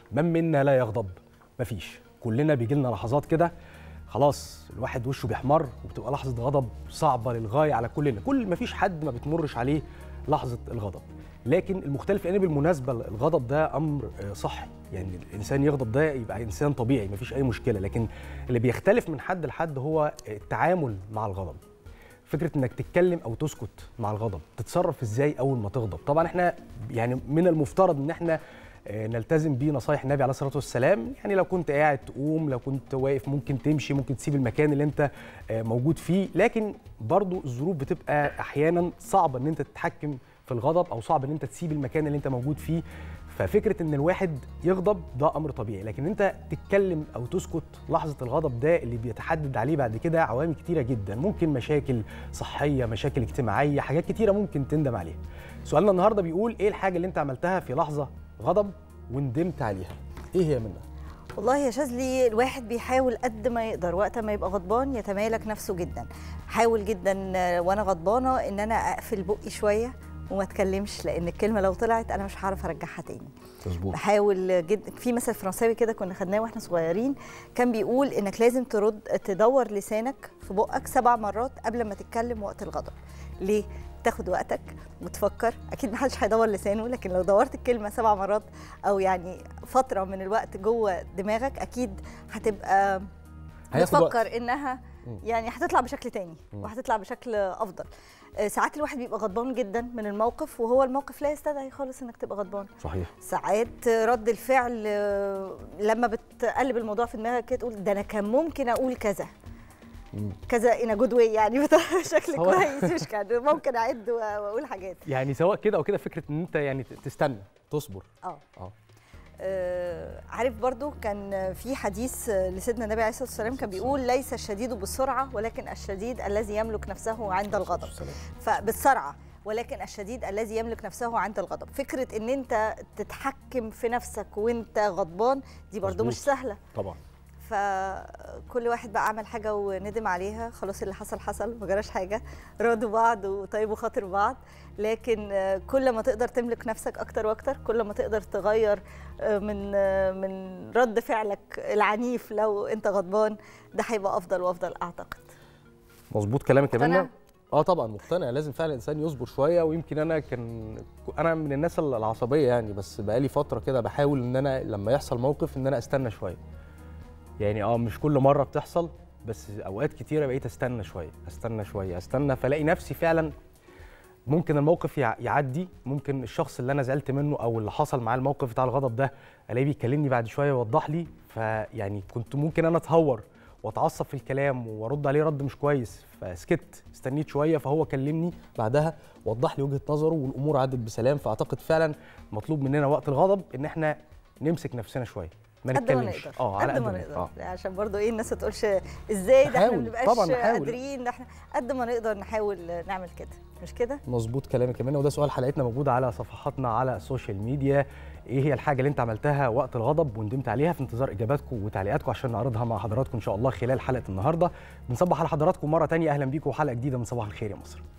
من منا لا يغضب مفيش كلنا بيجي لنا لحظات كده خلاص الواحد وشه بيحمر وبتبقى لحظه غضب صعبه للغايه على كلنا كل مفيش حد ما بتمرش عليه لحظه الغضب لكن المختلف ان بالمناسبه الغضب ده امر آه، صحي يعني الانسان يغضب ده يبقى انسان طبيعي مفيش اي مشكله لكن اللي بيختلف من حد لحد هو التعامل مع الغضب فكره انك تتكلم او تسكت مع الغضب تتصرف ازاي اول ما تغضب طبعا احنا يعني من المفترض ان احنا آه، نلتزم بنصايح النبي عليه الصلاه والسلام يعني لو كنت قاعد تقوم لو كنت واقف ممكن تمشي ممكن تسيب المكان اللي انت آه، موجود فيه لكن برضو الظروف بتبقى احيانا صعبه ان انت تتحكم في الغضب او صعب ان انت تسيب المكان اللي انت موجود فيه ففكره ان الواحد يغضب ده امر طبيعي لكن انت تتكلم او تسكت لحظه الغضب ده اللي بيتحدد عليه بعد كده عوامل كتيره جدا ممكن مشاكل صحيه مشاكل اجتماعيه حاجات كتيره ممكن تندم عليها سؤالنا النهارده بيقول ايه الحاجه اللي انت عملتها في لحظه غضب وندمت عليها ايه هي منها والله يا شاذلي الواحد بيحاول قد ما يقدر وقت ما يبقى غضبان يتمالك نفسه جدا حاول جدا آه، وانا غضبانه ان انا اقفل بقي شويه وما اتكلمش لان الكلمه لو طلعت انا مش هعرف ارجعها تاني مظبوط بحاول جدا في مثل فرنساوي كده كنا خدناه واحنا صغيرين كان بيقول انك لازم ترد تدور لسانك في بقك سبع مرات قبل ما تتكلم وقت الغضب ليه تاخد وقتك وتفكر اكيد محدش هيدور لسانه لكن لو دورت الكلمه سبع مرات او يعني فتره من الوقت جوه دماغك اكيد هتبقى هياخد وقت. بتفكر انها يعني هتطلع بشكل تاني وهتطلع بشكل افضل آه، ساعات الواحد بيبقى غضبان جدا من الموقف وهو الموقف لا يستدعي خالص انك تبقى غضبان صحيح ساعات رد الفعل آه، لما بتقلب الموضوع في دماغك كده تقول ده انا كان ممكن اقول كذا كذا ان جود واي يعني بشكل هو- كويس مش كان ممكن اعد واقول حاجات يعني سواء كده او كده فكره ان انت يعني تستنى تصبر اه اه آه، عارف برضو كان في حديث لسيدنا النبي عليه الصلاه والسلام كان بيقول ليس الشديد بالسرعه ولكن الشديد الذي يملك نفسه عند الغضب فبالسرعه ولكن الشديد الذي يملك نفسه عند الغضب فكره ان انت تتحكم في نفسك وانت غضبان دي برضو مش مظبوط. سهله طبعا فكل واحد بقى عمل حاجه وندم عليها خلاص اللي حصل حصل ما جراش حاجه راضوا بعض وطيبوا خاطر بعض لكن آه، كل ما تقدر تملك نفسك اكتر واكتر كل ما تقدر تغير آه، من آه، من رد فعلك العنيف لو انت غضبان ده هيبقى افضل وافضل اعتقد مظبوط كلامك يا مقتنع؟ منى اه طبعا مقتنع لازم فعلا الانسان يصبر شويه ويمكن انا كان انا من الناس العصبيه يعني بس بقالي فتره كده بحاول ان انا لما يحصل موقف ان انا استنى شويه يعني اه مش كل مره بتحصل بس اوقات كتيره بقيت استنى شويه استنى شويه استنى فلاقي نفسي فعلا ممكن الموقف يع- يعدي ممكن الشخص اللي انا زعلت منه او اللي حصل معاه الموقف بتاع الغضب ده الاقيه بيكلمني بعد شويه يوضح لي فيعني كنت ممكن انا اتهور واتعصب في الكلام وارد عليه رد مش كويس فسكت استنيت شويه فهو كلمني بعدها وضح لي وجهه نظره والامور عدت بسلام فاعتقد فعلا مطلوب مننا وقت الغضب ان احنا نمسك نفسنا شويه ما قد ما نتكلمش نقدر اه على قد ما نقدر. نقدر اه عشان برضو ايه الناس ما تقولش ازاي ده احنا نحاول، ما بنبقاش طبعاً نحاول. قادرين ده احنا قد ما نقدر نحاول نعمل كده مش كده مظبوط كلامك يا منى وده سؤال حلقتنا موجود على صفحاتنا على السوشيال ميديا ايه هي الحاجه اللي انت عملتها وقت الغضب وندمت عليها في انتظار اجاباتكم وتعليقاتكم عشان نعرضها مع حضراتكم ان شاء الله خلال حلقه النهارده بنصبح على حضراتكم مره تانية اهلا بيكم وحلقه جديده من صباح الخير يا مصر